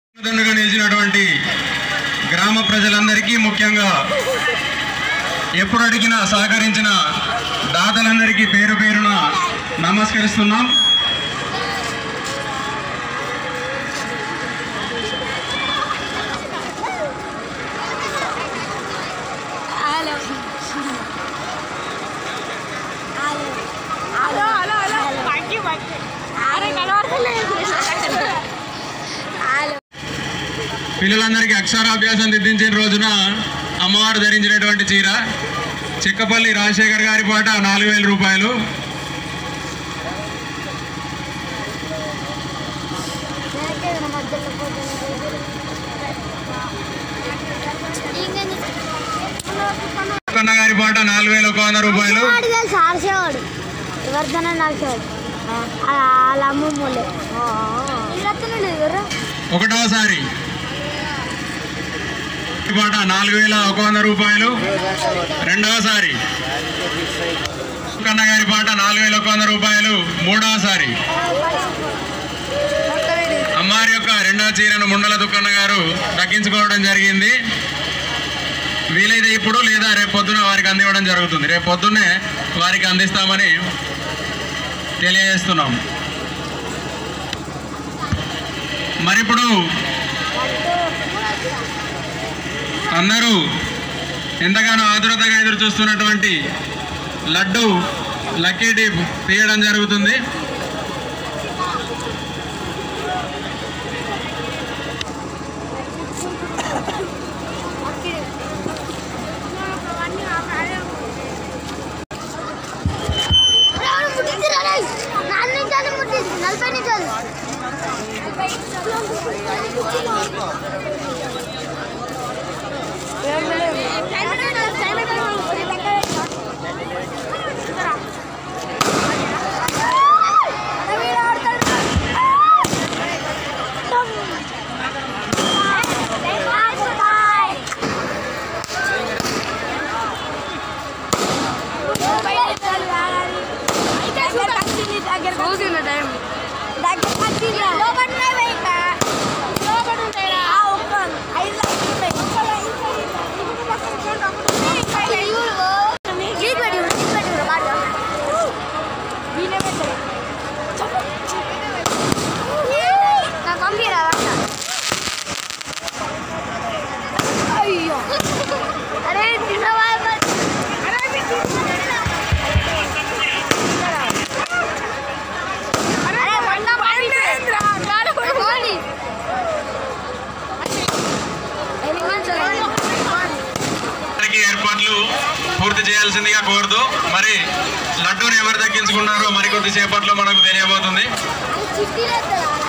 దండుగా నిలిచినటువంటి గ్రామ ప్రజలందరికీ ముఖ్యంగా ఎప్పుడు అడిగినా సహకరించిన దాతలందరికీ పేరు పేరున నమస్కరిస్తున్నాం hello hello hello hello hello బాకీ బాకీ అరే కలవడలేదు హలో పిల్లలందరికీ అక్షరాభ్యాసం దిద్దించిన రోజున అమ్మవారు ధరించినటువంటి చీర చిక్కపల్లి రాజశేఖర్ గారి పాట నాలుగు వేల రూపాయలు కన్న గారి పాట నాలుగు వేల ఒక వంద రూపాయలు సార్సేవాడు ఎవరిదైనా నాకేవాడు వాళ్ళ అమ్మమ్మలే ఒకటోసారి ఈ పాట నాలుగు వేల ఒక వంద రూపాయలు రెండవసారి కన్న గారి పాట నాలుగు వేల ఒక వంద రూపాయలు మూడవసారి అమ్మారి యొక్క రెండవ చీరను ముండల దుక్కన్న గారు దక్కించుకోవడం జరిగింది వీలైతే ఇప్పుడు లేదా రేపు పొద్దున వారికి అందివ్వడం జరుగుతుంది రేపు పొద్దున్నే వారికి అందిస్తామని తెలియజేస్తున్నాం మరిప్పుడు అందరూ ఎంతగానో ఆతురతగా ఎదురు చూస్తున్నటువంటి లడ్డు లక్కీ డీప్ తీయడం జరుగుతుంది నలభై నిమిషాలు చూసిన టైం దగ్గర వచ్చింది లోపల పోయిందా లోపల ఉంటాయిరా ఒక్క ఐదు లక్షలు ఉంటాయి అయ్యో అరే తినవా అరే అరే వంద పడిందిరా గాలి కొడుకోండి అందరికీ ఏర్పాట్లు పూర్తి చేయాల్సిందిగా కోరుతూ మరి లడ్డూని ఎవరు దక్కించుకున్నారో మరికొద్ది సేపట్లో మనకు తెలియబోతుంది చిట్టి